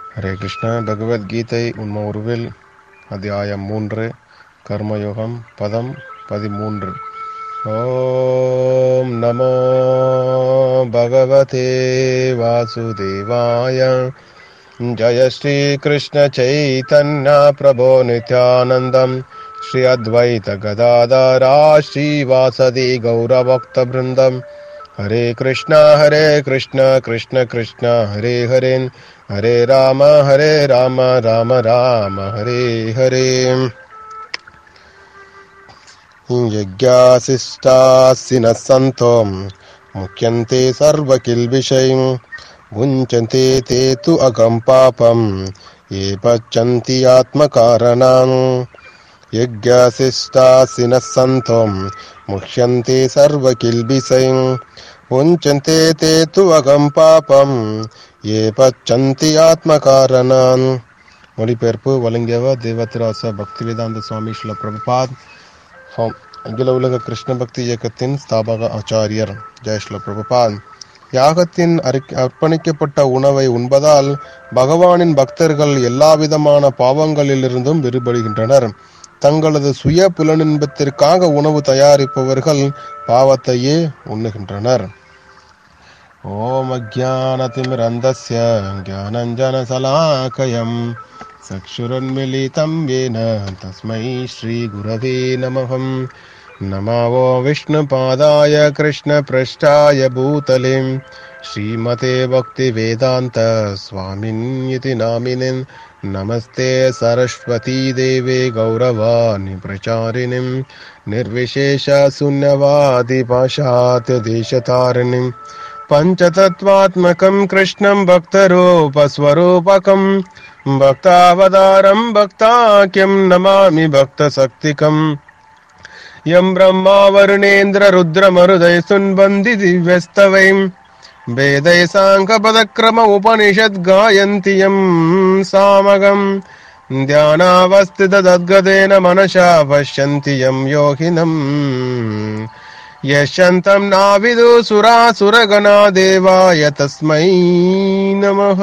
ஹரே கிருஷ்ணா பகவத்கீதை உண்ம உருவில் அத்தியாயம் மூன்று கர்மயோகம் பதம் பதிமூன்று ஓம் நமோ பகவதே வாசுதேவாய ஜய ஸ்ரீ கிருஷ்ண சைதன்ய பிரபோ நித்யானந்தம் ஸ்ரீ அத்வைத கதாதரா ஸ்ரீவாசதி கௌரபக்த பிருந்தம் ஹரே கிருஷ்ணா ஹரே கிருஷ்ணா கிருஷ்ண கிருஷ்ணா ஹரே ஹரே ஹரே ராம ஹரே ராம ராம ராம ஹரே ஹரே यज्ञासिष्टास्ति न सन्तो मुख्यन्ते सर्वकिल्बिषयम् भुञ्चन्ते ते तु अगं पापम् ये पच्यन्ति आत्मकारणाम् यज्ञासिष्टास्ति न सन्तो मुह्यन्ते सर्वकिल्बिषयम् भुञ्चन्ते ते तु अगं पापम् ये पच्यन्ति ஆத்மகாரணான் மொழிபெயர்ப்பு வழங்கியவர் தேவத்திராச பக்திவேதாந்த சுவாமி ஸ்ரீல பிரபுபாத் ஃபார்ம் அகில உலக கிருஷ்ண பக்தி இயக்கத்தின் ஸ்தாபக ஆச்சாரியர் ஜெயஸ்ல பிரபுபாத் யாகத்தின் அறிக்- அர்ப்பணிக்கப்பட்ட உணவை உண்பதால் பகவானின் பக்தர்கள் எல்லாவிதமான பாவங்களிலிருந்தும் விடுபடுகின்றனர் தங்களது சுய புலனின்பத்திற்காக உணவு தயாரிப்பவர்கள் பாவத்தையே உண்ணுகின்றனர் ஓம் அஜானதிமிரந்தஸ்ய ज्ञानञ्जनशलाकयम् चक्षुरुन्मिलितं येन तस्मै श्रीगुरवे नमः नमो विष्णुपादाय कृष्णपृष्ठाय भूतले श्रीमते भक्तिवेदान्त स्वामिन्यति नामिनिन् नमस्ते सरस्वती देवे गौरवाणि प्रचारिणीं निर्विशेषशून्यवादिपाशात्यदेशतारिणीम् पञ्चतत्त्वात्मकं कृष्णं भक्तरूपस्वरूपकं भक्तावतारं भक्ताख्यं नमामि भक्तशक्तिकम् यं ब्रह्मा वरुणेन्द्ररुद्रमरुदै सुन्वन्ति दिव्यस्तवैं वेदै साङ्खपदक्रम उपनिषद् गायन्ति यं सामगम् ध्यानावस्थितद्गदेन मनसा पश्यन्ति यं योगिनम् यशन्तं नाविदु सुरासुरगणा देवाय तस्मै நமः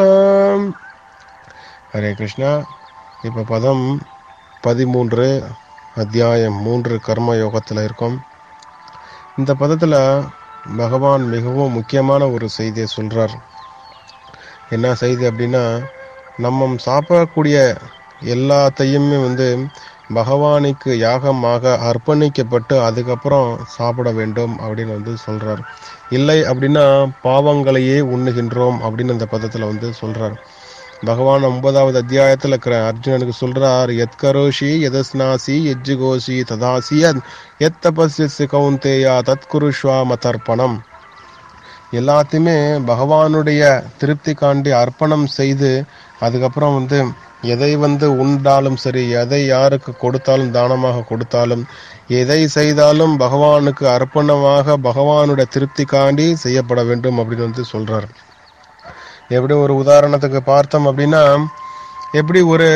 ஹரே கிருஷ்ணா இப்போ பதம் பதிமூன்று அத்தியாயம் மூன்று கர்ம யோகத்தில் இருக்கோம் இந்த பதத்தில் பகவான் மிகவும் முக்கியமான ஒரு செய்தியை சொல்றார் என்ன செய்தி அப்படின்னா நம்ம சாப்பிடக்கூடிய எல்லாத்தையுமே வந்து பகவானுக்கு யாகமாக அர்ப்பணிக்கப்பட்டு அதுக்கப்புறம் சாப்பிட வேண்டும் அப்படின்னு வந்து சொல்றார் இல்லை அப்படின்னா பாவங்களையே உண்ணுகின்றோம் அப்படின்னு இந்த பதத்துல வந்து சொல்றார் பகவான் ஒன்பதாவது அத்தியாயத்துல இருக்கிற அர்ஜுனனுக்கு சொல்றார் எத் கரோஷி எதஸ்னாசி எஜ்ஜுகோஷி ததாசி எத் தபஸ்யசி கௌந்தேயா தத் குருஷ்வா மதர்ப்பணம் எல்லாத்தையுமே பகவானுடைய திருப்தி காண்டி அர்ப்பணம் செய்து அதுக்கப்புறம் வந்து எதை வந்து உண்டாலும் சரி எதை யாருக்கு கொடுத்தாலும் தானமாக கொடுத்தாலும் எதை செய்தாலும் பகவானுக்கு அர்ப்பணமாக பகவானுடைய திருப்தி காண்டி செய்யப்பட வேண்டும் அப்படின்னு வந்து சொல்றார் எப்படி ஒரு உதாரணத்துக்கு பார்த்தோம் அப்படின்னா எப்படி ஒரு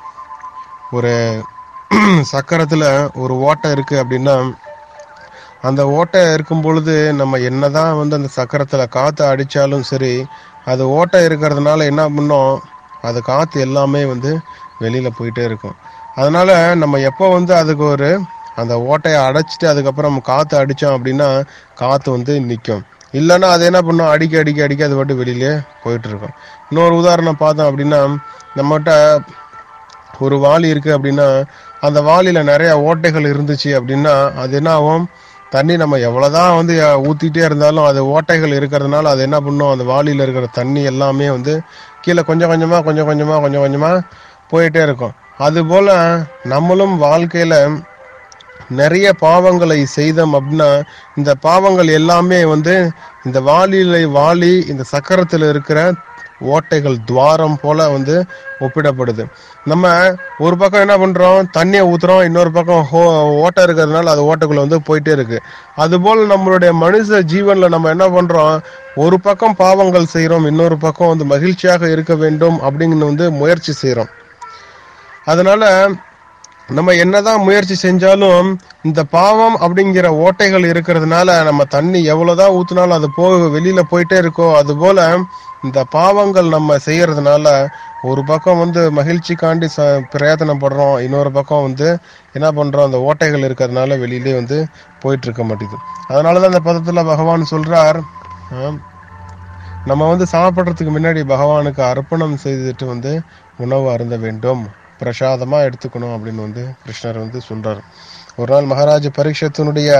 ஒரு சக்கரத்துல ஒரு ஓட்டை இருக்கு அப்படின்னா அந்த ஓட்டை இருக்கும் பொழுது நம்ம என்னதான் வந்து அந்த சக்கரத்துல காத்து அடிச்சாலும் சரி அது ஓட்டை இருக்கிறதுனால என்ன பண்ணோம் அது காத்து எல்லாமே வந்து வெளியில போயிட்டே இருக்கும் அதனால நம்ம எப்போ வந்து அதுக்கு ஒரு அந்த ஓட்டையை அடைச்சிட்டு அதுக்கப்புறம் காத்து அடிச்சோம் அப்படின்னா காத்து வந்து நிற்கும் இல்லைன்னா அது என்ன பண்ணும் அடிக்க அடிக்க அடிக்க அது பாட்டு வெளியிலே போயிட்டு இருக்கும் இன்னொரு உதாரணம் பார்த்தோம் அப்படின்னா நம்மகிட்ட ஒரு வாளி இருக்கு அப்படின்னா அந்த வாளியில நிறைய ஓட்டைகள் இருந்துச்சு அப்படின்னா அது என்ன ஆகும் தண்ணி நம்ம எவ்வளவுதான் வந்து அஹ், ஊத்திட்டே இருந்தாலும் அது ஓட்டைகள் இருக்கிறதுனால அது என்ன பண்ணும் அந்த வாளியில இருக்கிற தண்ணி எல்லாமே வந்து கீழே கொஞ்சம் கொஞ்சமா கொஞ்சம் கொஞ்சமா கொஞ்சம் கொஞ்சமா போயிட்டே இருக்கும் அது போல நம்மளும் வாழ்க்கையில நிறைய பாவங்களை செய்தோம் அப்படின்னா இந்த பாவங்கள் எல்லாமே வந்து இந்த வாளியில வாளி இந்த சக்கரத்தில் இருக்கிற ஓட்டைகள் துவாரம் போல வந்து ஒப்பிடப்படுது நம்ம ஒரு பக்கம் என்ன பண்றோம் தண்ணியை ஊத்துறோம் இன்னொரு பக்கம் ஹோ- ஓட்டை இருக்கிறதுனால அது ஓட்டைக்குள்ள வந்து போயிட்டே இருக்கு அதுபோல் நம்மளுடைய மனுஷ ஜீவன்ல நம்ம என்ன பண்றோம் ஒரு பக்கம் பாவங்கள் செய்றோம் இன்னொரு பக்கம் வந்து மகிழ்ச்சியாக இருக்க வேண்டும் அப்படிங்கன்னு வந்து முயற்சி செய்றோம் அதனால நம்ம என்னதான் முயற்சி செஞ்சாலும் இந்த பாவம் அப்படிங்கிற ஓட்டைகள் இருக்கிறதுனால நம்ம தண்ணி எவ்வளவுதான் ஊத்துனாலும் அது போக வெளியில போயிட்டே இருக்கோ அது போல இந்த பாவங்கள் நம்ம செய்யறதுனால ஒரு பக்கம் வந்து மகிழ்ச்சிக்காண்டி ச பிரயத்தனப்படுறோம் இன்னொரு பக்கம் வந்து என்ன பண்றோம் அந்த ஓட்டைகள் இருக்கிறதுனால வெளியிலே வந்து போயிட்டு இருக்க மாட்டேங்குது அதனாலதான் அந்த பதத்துல பகவான் சொல்றார் ஆம், நம்ம வந்து சாப்பிட்றதுக்கு முன்னாடி பகவானுக்கு அர்ப்பணம் செய்துட்டு வந்து உணவு அருந்த வேண்டும் பிரசாதமா எடுத்துக்கணும் அப்படின்னு வந்து கிருஷ்ணர் வந்து சொல்றார் ஒரு நாள் மகாராஜ பரீட்சத்தினுடைய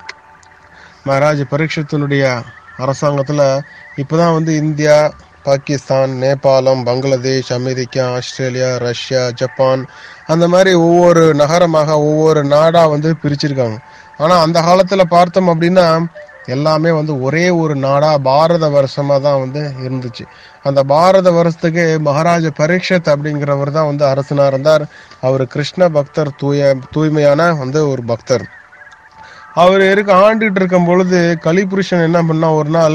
மகாராஜ பரீட்சத்தினுடைய அரசாங்கத்துல இப்பதான் வந்து இந்தியா பாகிஸ்தான் நேபாளம் Bangladesh America Australia Russia Japan அந்த மாதிரி ஒவ்வொரு நகரமாக ஒவ்வொரு நாடா வந்து பிரிச்சிருக்காங்க ஆனா அந்த காலத்துல பார்த்தோம் அப்படின்னா எல்லாமே வந்து ஒரே ஒரு நாடா பாரத வருஷமா தான் வந்து இருந்துச்சு அந்த பாரத வருஷத்துக்கு மகாராஜ பரீட்சத் அப்படிங்கிறவர் தான் வந்து அரசனா இருந்தார் அவர் கிருஷ்ண பக்தர் தூய தூய்மையான வந்து ஒரு பக்தர் அவர் இருக்க ஆண்டுகிட்டு இருக்கும் பொழுது கலிபுருஷன் என்ன பண்ணா ஒரு நாள்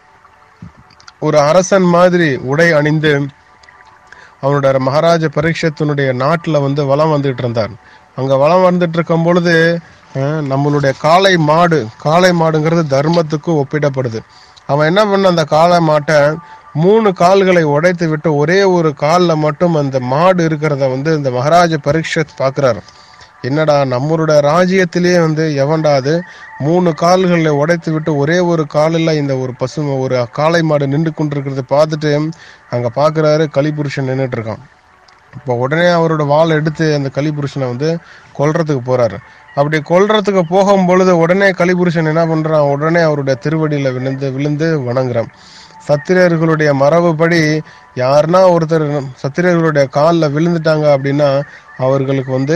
ஒரு அரசன் மாதிரி உடை அணிந்து அவனோட மகாராஜ பரீட்சத்தினுடைய நாட்டுல வந்து வலம் வந்துட்டு இருந்தார் அங்க வலம் வந்துட்டு இருக்கும் பொழுது அஹ், நம்மளுடைய காளை மாடு காளை மாடுங்கிறது தர்மத்துக்கு ஒப்பிடப்படுது அவன் என்ன பண்ண அந்த காளை மாட்டை மூணு கால்களை உடைத்து விட்டு ஒரே ஒரு கால்ல மட்டும் அந்த மாடு இருக்கிறத வந்து இந்த மகாராஜ பரீட்சத் பாக்குறாரு என்னடா நம்மளோட ராஜ்யத்திலேயே வந்து எவன்டா அது மூணு கால்களை உடைத்து விட்டு ஒரே ஒரு காலில் இந்த ஒரு பசுமை ஒரு காளை மாடு நின்று கொண்டிருக்கிறத பார்த்துட்டு அங்க பாக்குறாரு கலிபுருஷன் நின்றுட்டு இருக்கான் இப்போ உடனே அவரோட வாள் எடுத்து அந்த கலிபுருஷனை வந்து கொல்றதுக்கு போறாரு அப்படி கொல்றதுக்கு போகும் பொழுது உடனே கலிபுருஷன் என்ன பண்றான் உடனே அவருடைய திருவடியில விழுந்து விழுந்து வணங்குறான் சத்திரியர்களுடைய மரபுப்படி யாருன்னா ஒருத்தர் சத்திரியர்களுடைய காலில் விழுந்துட்டாங்க அப்படின்னா அவர்களுக்கு வந்து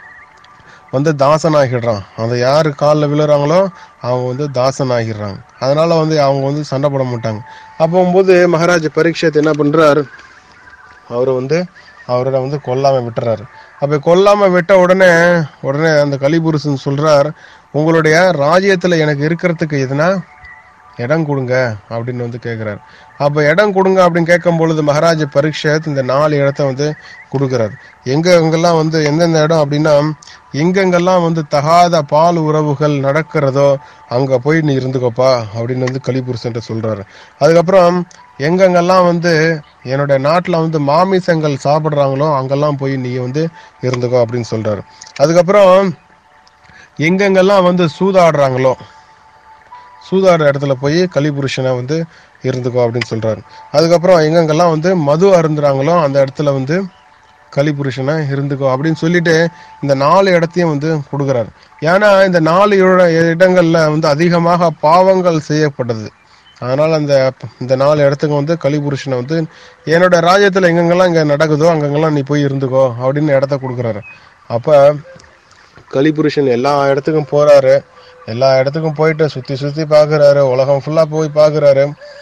வந்து தாசன் ஆகிடுறான் அந்த யாரு காலில் விழுறாங்களோ அவங்க வந்து தாசன் ஆகிடுறாங்க அதனால வந்து அவங்க வந்து சண்டை போட மாட்டாங்க அப்போது மகாராஜ பரீட்சத் என்ன பண்றாரு அவர் வந்து அவரை வந்து கொல்லாம விட்டுறாரு அப்ப கொல்லாம விட்ட உடனே உடனே அந்த கலிபுருஷன் சொல்றார் உங்களுடைய ராஜ்யத்துல எனக்கு இருக்கிறதுக்கு எதுனா இடம் கொடுங்க அப்படின்னு வந்து கேட்கிறார் அப்ப இடம் கொடுங்க அப்படின்னு கேட்கும் பொழுது மகாராஜ பரீட்சத் இந்த நாலு இடத்த வந்து கொடுக்கிறார் எங்க எங்கெல்லாம் வந்து எந்தெந்த இடம் அப்படின்னா எங்கெங்கெல்லாம் வந்து தகாத பால் உறவுகள் நடக்கிறதோ அங்க போய் நீ இருந்துக்கோப்பா அப்படின்னு வந்து கலிபுருஷன் சொல்றாரு அதுக்கப்புறம் எங்கெங்கெல்லாம் வந்து என்னுடைய நாட்டுல வந்து மாமிசங்கள் சாப்பிடுறாங்களோ அங்கெல்லாம் போய் நீ வந்து இருந்துக்கோ அப்படின்னு சொல்றாரு அதுக்கப்புறம் எங்கெங்கெல்லாம் வந்து சூதாடுறாங்களோ சூதாடுற இடத்துல போய் கலிபுருஷனை வந்து இருந்துக்கோ அப்படின்னு சொல்றாரு அதுக்கப்புறம் எங்கெங்கெல்லாம் வந்து மது அருந்துறாங்களோ அந்த இடத்துல வந்து கலிபுருஷனை இருந்துக்கோ அப்படின்னு சொல்லிட்டு இந்த நாலு இடத்தையும் வந்து கொடுக்குறாரு ஏன்னா இந்த நாலு இட- இடங்கள்ல வந்து அதிகமாக பாவங்கள் செய்யப்பட்டது அதனால அந்த இந்த நாலு இடத்துக்கு வந்து கலிபுருஷனை வந்து என்னோட ராஜ்யத்துல எங்கெங்கெல்லாம் இங்க நடக்குதோ அங்கங்கெல்லாம் நீ போய் இருந்துக்கோ அப்படின்னு இடத்த கொடுக்குறாரு அப்ப கலிபுருஷன் எல்லா இடத்துக்கும் போறாரு எல்லா இடத்துக்கும் போயிட்டு சுத்தி சுத்தி பாக்குறாரு உலகம் ஃபுல்லா போய் பாக்குறாரு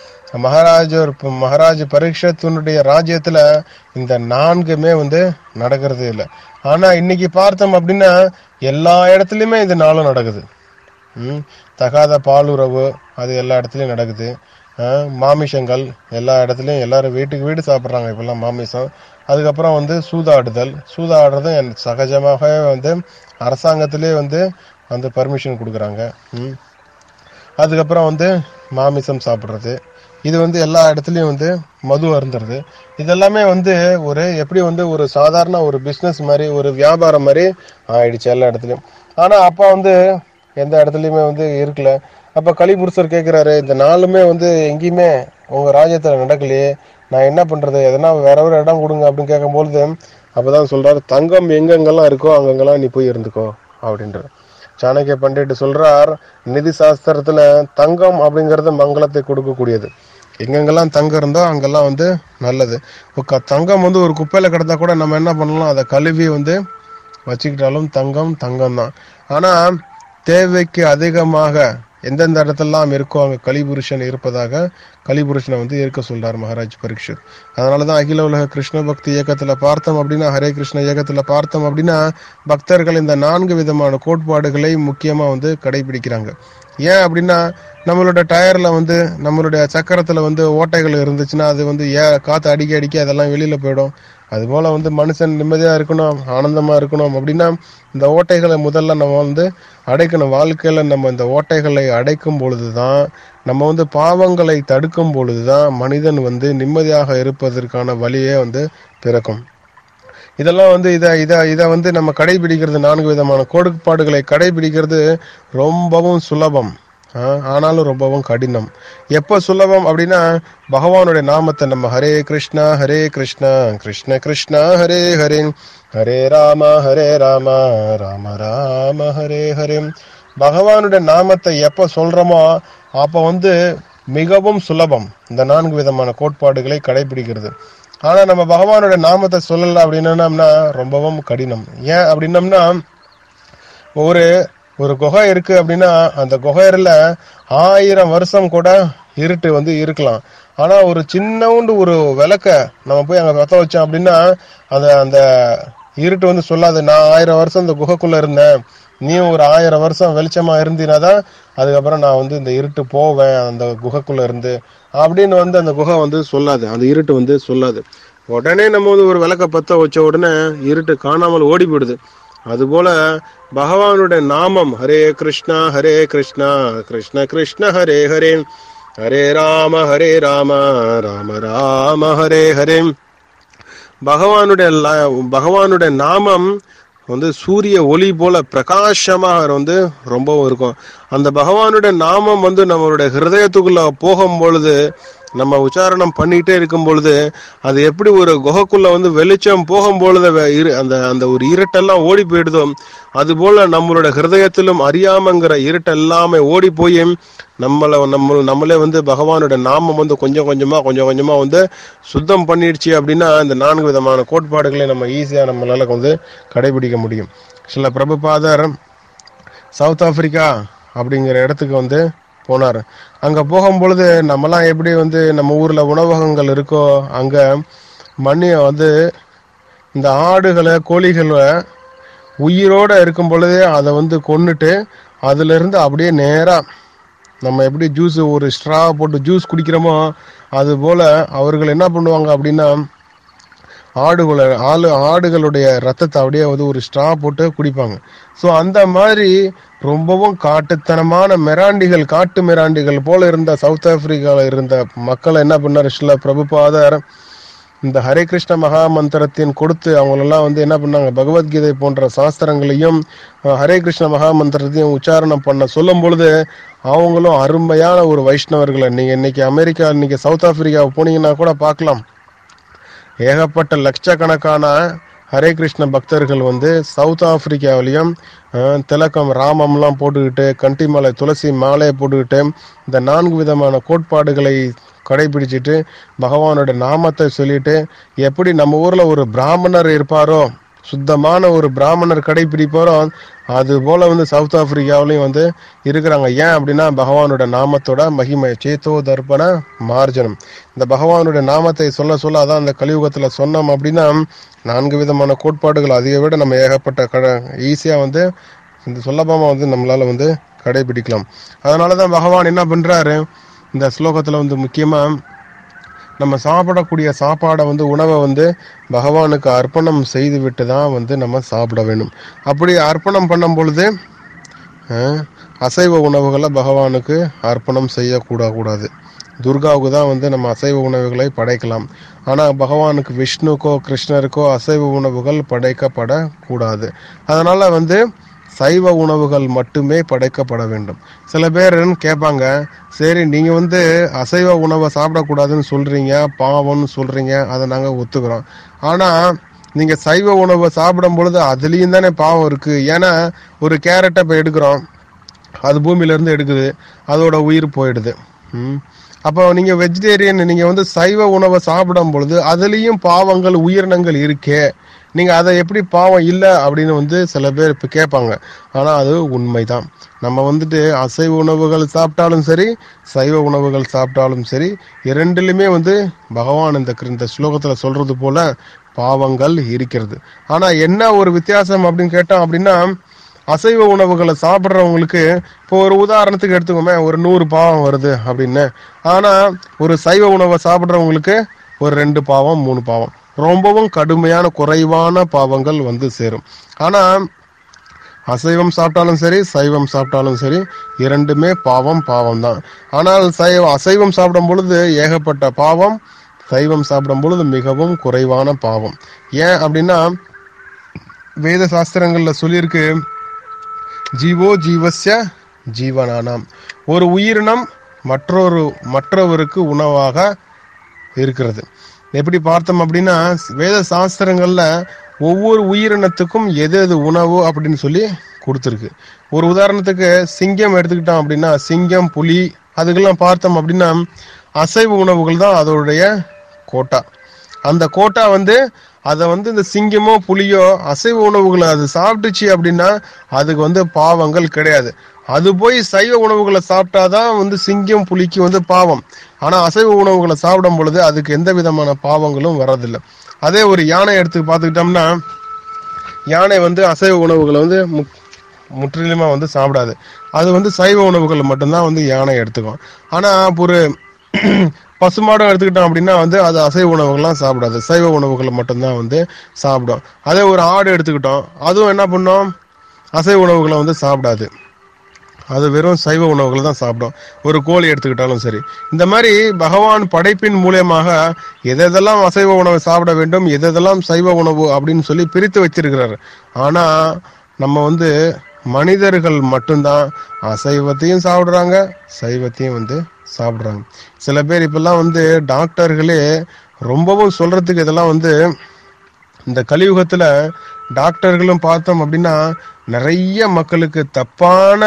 மகாராஜர் மகாராஜ பரீட்சத்தினுடைய ராஜ்யத்துல இந்த நான்குமே வந்து நடக்கிறது இல்லை ஆனா இன்னைக்கு பார்த்தோம் அப்படின்னா எல்லா இடத்துலயுமே இந்த நாளும் நடக்குது ம், தகாத பாலுறவு அது எல்லா இடத்துலயும் நடக்குது ஆ, மாமிசங்கள் எல்லா இடத்துலயும் எல்லாரும் வீட்டுக்கு வீடு சாப்பிட்றாங்க இப்பெல்லாம் மாமிசம் அதுக்கப்புறம் வந்து சூதாடுதல் சூதாடுறது என் சகஜமாகவே வந்து அரசாங்கத்திலே வந்து வந்து பர்மிஷன் கொடுக்குறாங்க ம். அதுக்கப்புறம் வந்து மாமிசம் சாப்பிட்றது இது வந்து எல்லா இடத்துலயும் வந்து மது அருந்துறது இதெல்லாமே வந்து ஒரு எப்படி வந்து ஒரு சாதாரண ஒரு பிசினஸ் மாதிரி ஒரு வியாபாரம் மாதிரி ஆயிடுச்சு எல்லா இடத்துலயும் ஆனா அப்பா வந்து எந்த இடத்துலயுமே வந்து இருக்கல அப்ப கலிபுருஷர் கேக்குறாரு இந்த நாளுமே வந்து எங்கேயுமே உங்க ராஜ்யத்துல நடக்கலையே நான் என்ன பண்றது எதனா வேற ஒரு இடம் கொடுங்க அப்படின்னு கேட்கும்பொழுது அப்பதான் சொல்றாரு தங்கம் எங்கெங்கெல்லாம் இருக்கோ அங்கங்கெல்லாம் நீ போய் இருந்துக்கோ அப்படின்றார் சாணக்கிய பண்டிட் சொல்றார் நிதி சாஸ்திரத்துல தங்கம் அப்படிங்கிறது மங்களத்தை கொடுக்கக்கூடியது எங்கெங்கெல்லாம் தங்கம் இருந்தோ அங்கெல்லாம் வந்து நல்லது இப்போ க- தங்கம் வந்து ஒரு குப்பையில கிடந்தா கூட நம்ம என்ன பண்ணலாம் அதை கழுவி வந்து வச்சுக்கிட்டாலும் தங்கம் தங்கம் தான் ஆனா தேவைக்கு அதிகமாக எந்தெந்த இடத்தெல்லாம் இருக்கோ அங்க கலிபுருஷன் இருப்பதாக கலிபுருஷனை வந்து இருக்க சொல்றார் மகாராஜ் பரீட்சத் அதனாலதான் அகில உலக கிருஷ்ண பக்தி இயக்கத்துல பார்த்தோம் அப்படின்னா ஹரே கிருஷ்ண இயக்கத்துல பார்த்தோம் அப்படின்னா பக்தர்கள் இந்த நான்கு விதமான கோட்பாடுகளை முக்கியமா வந்து கடைபிடிக்கிறாங்க ஏன் அப்படின்னா நம்மளோட டயர்ல வந்து நம்மளுடைய சக்கரத்துல வந்து ஓட்டைகள் இருந்துச்சுன்னா அது வந்து ஏ காத்து அடிக்க அடிக்க அதெல்லாம் வெளியில போயிடும் அதுபோல வந்து மனுஷன் நிம்மதியா இருக்கணும் ஆனந்தமா இருக்கணும் அப்படின்னா இந்த ஓட்டைகளை முதல்ல நம்ம வந்து அடைக்கணும் வாழ்க்கையில நம்ம இந்த ஓட்டைகளை அடைக்கும் பொழுதுதான் நம்ம வந்து பாவங்களை தடுக்கும் பொழுதுதான் மனிதன் வந்து நிம்மதியாக இருப்பதற்கான வழியே வந்து பிறக்கும் இதெல்லாம் வந்து இதை இதை இதை வந்து நம்ம கடைபிடிக்கிறது நான்கு விதமான கோட்பாடுகளை கடைபிடிக்கிறது ரொம்பவும் சுலபம் ஆ, ஆனாலும் ரொம்பவும் கடினம் எப்ப சுலபம் அப்படின்னா பகவானுடைய நாமத்தை நம்ம ஹரே கிருஷ்ணா ஹரே கிருஷ்ணா கிருஷ்ண கிருஷ்ணா ஹரே ஹரே ஹரே ராம ஹரே ராம ராம ராம ஹரே ஹரே பகவானுடைய நாமத்தை எப்ப சொல்றோமோ அப்ப வந்து மிகவும் சுலபம் இந்த நான்கு விதமான கோட்பாடுகளை கடைபிடிக்கிறது ஆனா நம்ம பகவானுடைய நாமத்தை சொல்லல அப்படின்னோம்னா ரொம்பவும் கடினம் ஏன் அப்படின்னம்னா ஒரு ஒரு குகை இருக்கு அப்படின்னா அந்த குகையில ஆயிரம் வருஷம் கூட இருட்டு வந்து இருக்கலாம் ஆனா ஒரு சின்னவுண்டு ஒரு விளக்க நம்ம போய் அங்க பத்த வச்சோம் அப்படின்னா அந்த அந்த இருட்டு வந்து சொல்லாது நான் ஆயிரம் வருஷம் இந்த குகைக்குள்ள இருந்தேன் நீ ஒரு ஆயிரம் வருஷம் வெளிச்சமா இருந்தீனாதான் அதுக்கப்புறம் நான் வந்து இந்த இருட்டு போவேன் அந்த குகைக்குள்ள இருந்து அப்படின்னு வந்து அந்த குகை வந்து சொல்லாது அந்த இருட்டு வந்து சொல்லாது உடனே நம்ம வந்து ஒரு விளக்க பத்த வச்ச உடனே இருட்டு காணாமல் ஓடி போயிடுது அதுபோல பகவானுடைய நாமம் ஹரே கிருஷ்ணா ஹரே கிருஷ்ணா கிருஷ்ண கிருஷ்ண ஹரே ஹரே ஹரே ராம ஹரே ராம ராம ராம ஹரே ஹரே பகவானுடைய ல- பகவானுடைய நாமம் வந்து சூரிய ஒளி போல பிரகாசமாக வந்து ரொம்பவும் இருக்கும் அந்த பகவானுடைய நாமம் வந்து நம்மளுடைய ஹிருதயத்துக்குள்ள போகும் பொழுது நம்ம உச்சாரணம் பண்ணிட்டே இருக்கும் பொழுது அது எப்படி ஒரு குகைக்குள்ள வந்து வெளிச்சம் போகும் பொழுது வே- இரு- அந்த அந்த ஒரு இருட்டெல்லாம் ஓடி போயிடுதோ அது போல நம்மளோட ஹிருதயத்திலும் அறியாமங்கிற இருட்டெல்லாமே ஓடி போய் நம்மள நம்ம நம்மளே வந்து பகவானோட நாமம் வந்து கொஞ்சம் கொஞ்சமா கொஞ்சம் கொஞ்சமா வந்து சுத்தம் பண்ணிடுச்சு அப்படின்னா இந்த நான்கு விதமான கோட்பாடுகளை நம்ம ஈஸியா நம்மளால வந்து கடைபிடிக்க முடியும் சில பிரபுபாதர் சவுத் ஆப்பிரிக்கா அப்படிங்கிற இடத்துக்கு வந்து போனார் அங்க போகும் பொழுது நம்மலாம் எப்படி வந்து நம்ம ஊர்ல உணவகங்கள் இருக்கோ அங்க மண்ணி வந்து இந்த ஆடுகளை கோழிகளை உயிரோட இருக்கும் பொழுதே அதை வந்து கொன்னுட்டு அதுல இருந்து அப்படியே நேரா நம்ம எப்படி ஜூஸ் ஒரு ஸ்ட்ரா போட்டு ஜூஸ் குடிக்கிறோமோ அது போல அவர்கள் என்ன பண்ணுவாங்க அப்படின்னா ஆடுகளை ஆளு ஆடுகளுடைய ரத்தத்தை அப்படியே வந்து ஒரு ஸ்ட்ரா போட்டு குடிப்பாங்க ஸோ அந்த மாதிரி ரொம்பவும் காட்டுத்தனமான மிராண்டிகள் காட்டு மிராண்டிகள் போல இருந்த சவுத் ஆப்பிரிக்காவில் இருந்த மக்களை என்ன பண்ணார் சில பிரபுபாதர் இந்த ஹரே கிருஷ்ண மகா மந்திரத்தின் கொடுத்து அவங்களெல்லாம் வந்து என்ன பண்ணாங்க பகவத்கீதை போன்ற சாஸ்திரங்களையும் அஹ், ஹரே கிருஷ்ண மகா மந்திரத்தையும் உச்சாரணம் பண்ண சொல்லும் பொழுது அவங்களும் அருமையான ஒரு வைஷ்ணவர்களை நீங்க இன்னைக்கு அமெரிக்கா இன்னைக்கு சவுத் ஆப்பிரிக்கா போனீங்கன்னா கூட பார்க்கலாம் ஏகப்பட்ட லட்சக்கணக்கான ஹரே கிருஷ்ண பக்தர்கள் வந்து சவுத் ஆப்பிரிக்காவிலையும் அஹ், திலக்கம் ராமம்லாம் போட்டுக்கிட்டு கண்டிமலை துளசி மாலையை போட்டுக்கிட்டு இந்த நான்கு விதமான கோட்பாடுகளை கடைபிடிச்சிட்டு பகவானோட நாமத்தை சொல்லிட்டு எப்படி நம்ம ஊர்ல ஒரு பிராமணர் இருப்பாரோ சுத்தமான ஒரு பிராமணர் கடைபிடிப்பாரோ அது போல வந்து சவுத் ஆப்பிரிக்காவிலையும் வந்து இருக்கிறாங்க ஏன் அப்படின்னா பகவானோட நாமத்தோட மகிமை சேத்தோ தர்ப்பண மார்ஜனம் இந்த பகவானுடைய நாமத்தை சொல்ல சொல்ல அதான் அந்த கலியுகத்துல சொன்னோம் அப்படின்னா நான்கு விதமான கோட்பாடுகள் அதை விட நம்ம ஏகப்பட்ட கட ஈஸியா வந்து இந்த சுலபமா வந்து நம்மளால வந்து கடைபிடிக்கலாம் அதனாலதான் பகவான் என்ன பண்றாரு இந்த ஸ்லோகத்துல வந்து முக்கியமா நம்ம சாப்பிடக்கூடிய சாப்பாடை வந்து உணவை வந்து பகவானுக்கு அர்ப்பணம் செய்து விட்டு தான் வந்து நம்ம சாப்பிட வேண்டும் அப்படி அர்ப்பணம் பண்ணும் பொழுது அஹ், அசைவ உணவுகளை பகவானுக்கு அர்ப்பணம் செய்யக்கூட கூடாது துர்காவுக்கு தான் வந்து நம்ம அசைவ உணவுகளை படைக்கலாம் ஆனால் பகவானுக்கு விஷ்ணுக்கோ கிருஷ்ணருக்கோ அசைவ உணவுகள் படைக்கப்படக்கூடாது அதனால வந்து சைவ உணவுகள் மட்டுமே படைக்கப்பட வேண்டும் சில பேர் கேட்பாங்க சரி நீங்க வந்து அசைவ உணவை சாப்பிடக்கூடாதுன்னு சொல்றீங்க பாவம்னு சொல்றீங்க அதை நாங்க ஒத்துக்கிறோம் ஆனா நீங்க சைவ உணவை சாப்பிடும் பொழுது அதுலயும் தானே பாவம் இருக்கு ஏன்னா ஒரு கேரட்டை இப்ப எடுக்கிறோம் அது பூமியில இருந்து எடுக்குது அதோட உயிர் போயிடுது ம். அப்போ நீங்க வெஜிடேரியன் நீங்க வந்து சைவ உணவை சாப்பிடும் பொழுது அதுலயும் பாவங்கள் உயிரினங்கள் இருக்கே நீங்க அதை எப்படி பாவம் இல்லை அப்படின்னு வந்து சில பேர் இப்ப கேட்பாங்க ஆனா அது உண்மைதான் நம்ம வந்துட்டு அசைவ உணவுகள் சாப்பிட்டாலும் சரி சைவ உணவுகள் சாப்பிட்டாலும் சரி இரண்டிலுமே வந்து பகவான் இந்த கிரு- இந்த ஸ்லோகத்துல சொல்றது போல பாவங்கள் இருக்கிறது ஆனா என்ன ஒரு வித்தியாசம் அப்படின்னு கேட்டோம் அப்படின்னா அசைவ உணவுகளை சாப்பிட்றவங்களுக்கு இப்போ ஒரு உதாரணத்துக்கு எடுத்துக்கோமே ஒரு நூறு பாவம் வருது அப்படின்னு ஆனா ஒரு சைவ உணவை சாப்பிட்றவங்களுக்கு ஒரு ரெண்டு பாவம் மூணு பாவம் ரொம்பவும் கடுமையான குறைவான பாவங்கள் வந்து சேரும் ஆனா அசைவம் சாப்பிட்டாலும் சரி சைவம் சாப்பிட்டாலும் சரி இரண்டுமே பாவம் பாவம் தான் ஆனால் சைவ அசைவம் சாப்பிடும் பொழுது ஏகப்பட்ட பாவம் சைவம் சாப்பிடும் பொழுது மிகவும் குறைவான பாவம் ஏன் அப்படின்னா வேத சாஸ்திரங்கள்ல சொல்லியிருக்கு ஜீவோ ஜீவஸ்ய ஜீவனானாம் ஒரு உயிரினம் மற்றொரு மற்றவருக்கு உணவாக இருக்கிறது எப்படி பார்த்தோம் அப்படின்னா வேத சாஸ்திரங்கள்ல ஒவ்வொரு உயிரினத்துக்கும் எது எது உணவு அப்படின்னு சொல்லி கொடுத்துருக்கு ஒரு உதாரணத்துக்கு சிங்கம் எடுத்துக்கிட்டோம் அப்படின்னா சிங்கம் புலி அதுக்கெல்லாம் பார்த்தோம் அப்படின்னா அசைவ உணவுகள் தான் அதோடைய கோட்டா அந்த கோட்டா வந்து அதை வந்து இந்த சிங்கமோ புலியோ அசைவ உணவுகளை அது சாப்பிட்டுச்சு அப்படின்னா அதுக்கு வந்து பாவங்கள் கிடையாது அது போய் சைவ உணவுகளை சாப்பிட்டாதான் வந்து சிங்கம் புலிக்கு வந்து பாவம் ஆனா அசைவ உணவுகளை சாப்பிடும் பொழுது அதுக்கு எந்த விதமான பாவங்களும் வர்றதில்லை அதே ஒரு யானை எடுத்து பார்த்துக்கிட்டோம்னா யானை வந்து அசைவ உணவுகளை வந்து முக்- முற்றிலுமா வந்து சாப்பிடாது அது வந்து சைவ உணவுகள் மட்டும்தான் வந்து யானை எடுத்துக்கும் ஆனா ஒரு பசுமாடும் எடுத்துக்கிட்டோம் அப்படின்னா வந்து அது அசைவ உணவுகள்லாம் சாப்பிடாது சைவ உணவுகளை மட்டும்தான் வந்து சாப்பிடும் அதே ஒரு ஆடு எடுத்துக்கிட்டோம் அதுவும் என்ன பண்ணும் அசைவ உணவுகளை வந்து சாப்பிடாது அது வெறும் சைவ உணவுகளை தான் சாப்பிடும் ஒரு கோழி எடுத்துக்கிட்டாலும் சரி இந்த மாதிரி பகவான் படைப்பின் மூலியமாக எதெல்லாம் அசைவ உணவு சாப்பிட வேண்டும் எதெல்லாம் சைவ உணவு அப்படின்னு சொல்லி பிரித்து வச்சிருக்கிறாரு ஆனா நம்ம வந்து மனிதர்கள் மட்டும்தான் அசைவத்தையும் சாப்பிடுறாங்க சைவத்தையும் வந்து சாப்பிடுறாங்க சில பேர் இப்பெல்லாம் வந்து டாக்டர்களே ரொம்பவும் சொல்றதுக்கு இதெல்லாம் வந்து இந்த கலியுகத்துல டாக்டர்களும் பார்த்தோம் அப்படின்னா நிறைய மக்களுக்கு தப்பான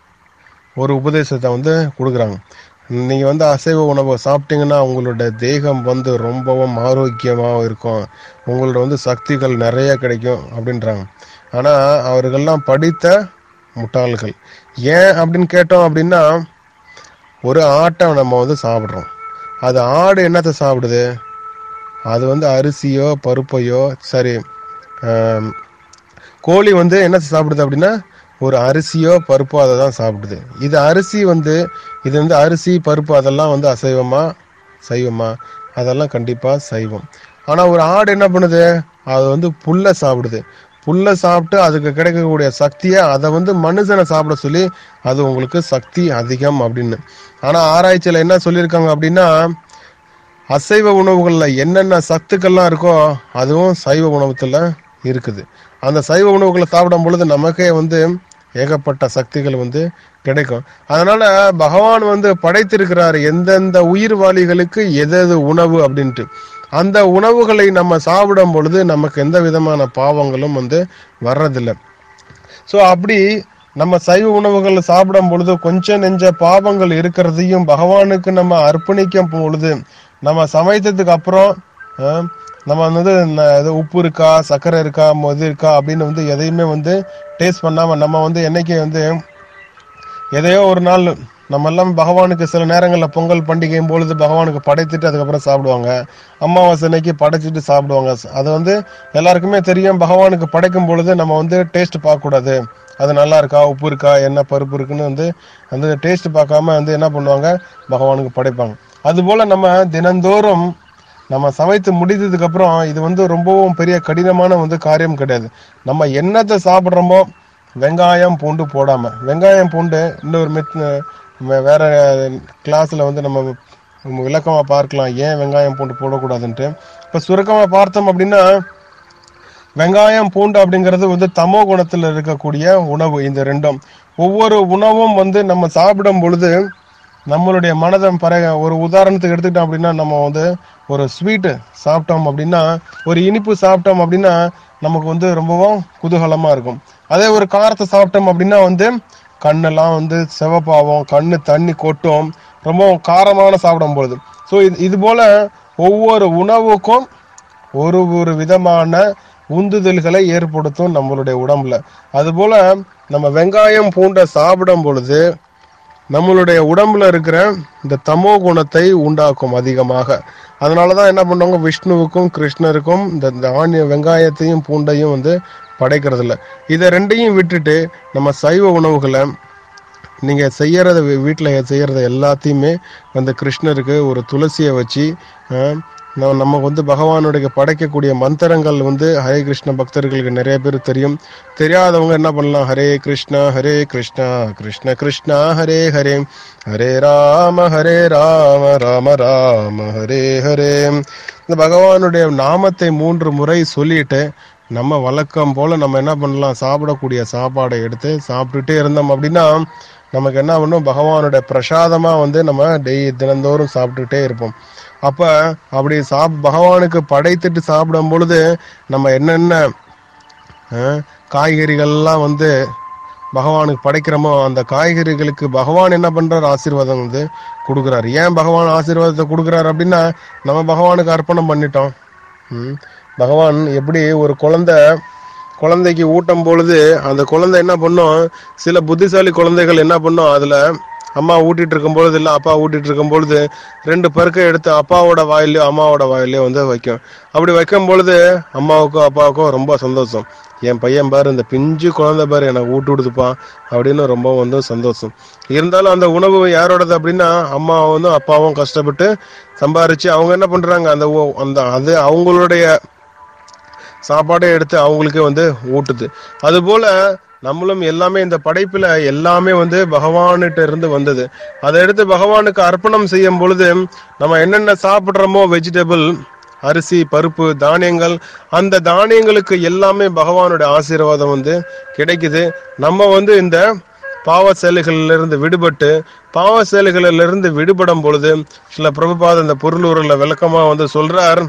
ஒரு உபதேசத்தை வந்து கொடுக்குறாங்க நீங்க வந்து அசைவ உணவை சாப்பிட்டீங்கன்னா உங்களோட தேகம் வந்து ரொம்பவும் ஆரோக்கியமாக இருக்கும் உங்களோட வந்து சக்திகள் நிறைய கிடைக்கும் அப்படின்றாங்க ஆனா அவர்கள்லாம் படித்த முட்டாள்கள் ஏன் அப்படின்னு கேட்டோம் அப்படின்னா ஒரு ஆட்டை நம்ம வந்து சாப்பிட்றோம் அது ஆடு என்னத்தை சாப்பிடுது அது வந்து அரிசியோ பருப்பையோ சரி ஆம், கோழி வந்து என்ன சாப்பிடுது அப்படின்னா ஒரு அரிசியோ பருப்போ அதை தான் சாப்பிடுது இது அரிசி வந்து இது வந்து அரிசி பருப்பு அதெல்லாம் வந்து அசைவமா சைவமா அதெல்லாம் கண்டிப்பா சைவம் ஆனா ஒரு ஆடு என்ன பண்ணுது அது வந்து புல்லை சாப்பிடுது புல்லை சாப்பிட்டு அதுக்கு கிடைக்கக்கூடிய சக்தியை அதை வந்து மனுஷனை சாப்பிட சொல்லி அது உங்களுக்கு சக்தி அதிகம் அப்படின்னு ஆனா ஆராய்ச்சியில என்ன சொல்லியிருக்காங்க அப்படின்னா அசைவ உணவுகள்ல என்னென்ன சத்துக்கள்லாம் இருக்கோ அதுவும் சைவ உணவுத்துல இருக்குது அந்த சைவ உணவுகளை சாப்பிடும் பொழுது நமக்கே வந்து ஏகப்பட்ட சக்திகள் வந்து கிடைக்கும் அதனால பகவான் வந்து படைத்திருக்கிறார் எந்தெந்த உயிர்வாளிகளுக்கு எது எது உணவு அப்படின்ட்டு அந்த உணவுகளை நம்ம சாப்பிடும் பொழுது நமக்கு எந்த விதமான பாவங்களும் வந்து வர்றதில்லை ஸோ அப்படி நம்ம சைவ உணவுகள் சாப்பிடும் பொழுது கொஞ்சம் நெஞ்ச பாவங்கள் இருக்கிறதையும் பகவானுக்கு நம்ம அர்ப்பணிக்கும் பொழுது நம்ம சமைத்ததுக்கு அப்புறம் ஆஹ், நம்ம வந்து ந- இது உப்பு இருக்கா சர்க்கரை இருக்கா இது இருக்கா அப்படின்னு வந்து எதையுமே வந்து டேஸ்ட் பண்ணாம நம்ம வந்து என்னைக்கு வந்து எதையோ ஒரு நாள் நம்ம எல்லாம் பகவானுக்கு சில நேரங்களில் பொங்கல் பண்டிகையும் பொழுது பகவானுக்கு படைத்துட்டு அதுக்கப்புறம் சாப்பிடுவாங்க அமாவாசை அன்னைக்கு படைச்சிட்டு சாப்பிடுவாங்க அது வந்து எல்லாருக்குமே தெரியும் பகவானுக்கு படைக்கும் பொழுது நம்ம வந்து டேஸ்ட் பார்க்கக்கூடாது அது நல்லா இருக்கா உப்பு இருக்கா என்ன பருப்பு இருக்குன்னு வந்து அந்த டேஸ்ட் பார்க்காம வந்து என்ன பண்ணுவாங்க பகவானுக்கு படைப்பாங்க அதுபோல நம்ம தினந்தோறும் நம்ம சமைத்து முடித்ததுக்கு அப்புறம் இது வந்து ரொம்பவும் பெரிய கடினமான வந்து காரியம் கிடையாது நம்ம என்னத்தை சாப்பிட்றோமோ வெங்காயம் பூண்டு போடாம வெங்காயம் பூண்டு இன்னொரு மித் வே- வேற கிளாஸ்ல வந்து நம்ம நம்ம விளக்கமா பார்க்கலாம் ஏன் வெங்காயம் பூண்டு போடக்கூடாதுன்ட்டு இப்ப சுருக்கமா பார்த்தோம் அப்படின்னா வெங்காயம் பூண்டு அப்படிங்கிறது வந்து தமோ குணத்துல இருக்கக்கூடிய உணவு இந்த ரெண்டும் ஒவ்வொரு உணவும் வந்து நம்ம சாப்பிடும் பொழுது நம்மளுடைய மனதை பர ஒரு உதாரணத்துக்கு எடுத்துக்கிட்டோம் அப்படின்னா நம்ம வந்து ஒரு ஸ்வீட்டு சாப்பிட்டோம் அப்படின்னா ஒரு இனிப்பு சாப்பிட்டோம் அப்படின்னா நமக்கு வந்து ரொம்பவும் குதூகலமா இருக்கும் அதே ஒரு காரத்தை சாப்பிட்டோம் அப்படின்னா வந்து கண்ணெல்லாம் வந்து சிவப்பாவும் கண்ணு தண்ணி கொட்டும் ரொம்பவும் காரமான சாப்பிடும் பொழுது ஸோ இது இது போல ஒவ்வொரு உணவுக்கும் ஒரு ஒரு விதமான உந்துதல்களை ஏற்படுத்தும் நம்மளுடைய உடம்புல அதுபோல நம்ம வெங்காயம் பூண்டை சாப்பிடும் பொழுது நம்மளுடைய உடம்புல இருக்கிற இந்த தமோ குணத்தை உண்டாக்கும் அதிகமாக அதனாலதான் என்ன பண்ணுவாங்க விஷ்ணுவுக்கும் கிருஷ்ணருக்கும் இந்த தானிய வெங்காயத்தையும் பூண்டையும் வந்து படைக்கிறது இல்ல இதை ரெண்டையும் விட்டுட்டு நம்ம சைவ உணவுகளை நீங்க செய்யறத வீ- வீட்ல செய்யறத எல்லாத்தையுமே அந்த கிருஷ்ணருக்கு ஒரு துளசியை வச்சு ஆஹ், நம்ம நமக்கு வந்து பகவானுடைய படைக்கக்கூடிய மந்திரங்கள் வந்து ஹரே கிருஷ்ண பக்தர்களுக்கு நிறைய பேர் தெரியும் தெரியாதவங்க என்ன பண்ணலாம் ஹரே கிருஷ்ணா ஹரே கிருஷ்ணா கிருஷ்ண கிருஷ்ணா ஹரே ஹரே ஹரே ராம ஹரே ராம ராம ராம ஹரே ஹரே இந்த பகவானுடைய நாமத்தை மூன்று முறை சொல்லிட்டு நம்ம வழக்கம் போல நம்ம என்ன பண்ணலாம் சாப்பிடக்கூடிய சாப்பாடை எடுத்து சாப்பிட்டுட்டே இருந்தோம் அப்படின்னா நமக்கு என்ன பண்ணும் பகவானுடைய பிரசாதமா வந்து நம்ம டெய் தினந்தோறும் சாப்பிட்டுட்டே இருப்போம் அப்ப அப்படி சாப் பகவானுக்கு படைத்துட்டு சாப்பிடும் பொழுது நம்ம என்னென்ன அஹ், காய்கறிகள்லாம் வந்து பகவானுக்கு படைக்கிறோமோ அந்த காய்கறிகளுக்கு பகவான் என்ன பண்றார் ஆசீர்வாதம் வந்து கொடுக்குறாரு ஏன் பகவான் ஆசீர்வாதத்தை கொடுக்குறாரு அப்படின்னா நம்ம பகவானுக்கு அர்ப்பணம் பண்ணிட்டோம் ம். பகவான் எப்படி ஒரு குழந்தை குழந்தைக்கு ஊட்டும் பொழுது அந்த குழந்தை என்ன பண்ணும் சில புத்திசாலி குழந்தைகள் என்ன பண்ணும் அதுல அம்மா ஊட்டிட்டு இருக்கும் பொழுது இல்ல அப்பா ஊட்டிட்டு இருக்கும் பொழுது ரெண்டு பருக்கை எடுத்து அப்பாவோட வாயிலையோ அம்மாவோட வாயிலையோ வந்து வைக்கும் அப்படி வைக்கும் பொழுது அம்மாவுக்கும் அப்பாவுக்கும் ரொம்ப சந்தோஷம் என் பையன் பாரு இந்த பிஞ்சு குழந்தை பாரு எனக்கு ஊட்டு விடுதுப்பா அப்படின்னு ரொம்ப வந்து சந்தோஷம் இருந்தாலும் அந்த உணவு யாரோடது அப்படின்னா அம்மாவும் வந்து அப்பாவும் கஷ்டப்பட்டு சம்பாரிச்சு அவங்க என்ன பண்றாங்க அந்த உ- அந்த அது அவங்களுடைய சாப்பாடை எடுத்து அவங்களுக்கே வந்து ஊட்டுது அதுபோல நம்மளும் எல்லாமே இந்த படைப்புல எல்லாமே வந்து பகவான்கிட்ட இருந்து வந்தது அதை எடுத்து பகவானுக்கு அர்ப்பணம் செய்யும் பொழுது நம்ம என்னென்ன சாப்பிட்றோமோ வெஜிடபிள் அரிசி பருப்பு தானியங்கள் அந்த தானியங்களுக்கு எல்லாமே பகவானுடைய ஆசீர்வாதம் வந்து கிடைக்குது நம்ம வந்து இந்த பாவ செயல்களிலிருந்து விடுபட்டு பாவ செயல்களிலிருந்து விடுபடும் பொழுது சில பிரபுபாத இந்த பொருளூரில் விளக்கமா வந்து சொல்றார்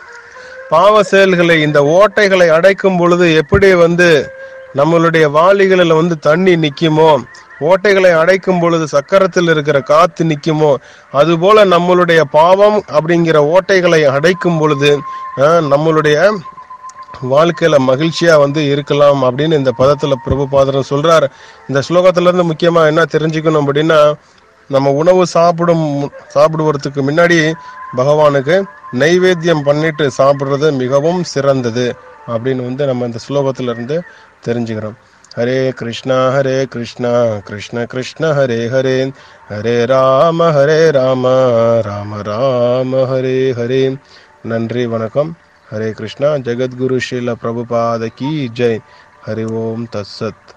பாவ செயல்களை இந்த ஓட்டைகளை அடைக்கும் பொழுது எப்படி வந்து நம்மளுடைய வாளிகளில் வந்து தண்ணி நிக்குமோ ஓட்டைகளை அடைக்கும் பொழுது சக்கரத்தில் இருக்கிற காத்து நிக்குமோ அதுபோல நம்மளுடைய பாவம் அப்படிங்கிற ஓட்டைகளை அடைக்கும் பொழுது அஹ், நம்மளுடைய வாழ்க்கையில மகிழ்ச்சியா வந்து இருக்கலாம் அப்படின்னு இந்த பதத்துல பிரபுபாதரன் சொல்றார் இந்த ஸ்லோகத்துல இருந்து முக்கியமா என்ன தெரிஞ்சுக்கணும் அப்படின்னா நம்ம உணவு சாப்பிடும் சாப்பிடுவதற்கு முன்னாடி பகவானுக்கு நைவேத்தியம் பண்ணிட்டு சாப்பிடுறது மிகவும் சிறந்தது அப்படின்னு வந்து நம்ம இந்த ஸ்லோகத்துல இருந்து தெரிஞ்சுக்கிறோம் ஹரே கிருஷ்ணா ஹரே கிருஷ்ணா கிருஷ்ண கிருஷ்ண ஹரே ஹரே ஹரே ராம ஹரே ராம ராம ராம ஹரே ஹரே நன்றி வணக்கம் ஹரே கிருஷ்ணா ஜெகத்குரு ஸ்ரீல பிரபுபாத கி ஜெய் ஹரி ஓம் தத்சத்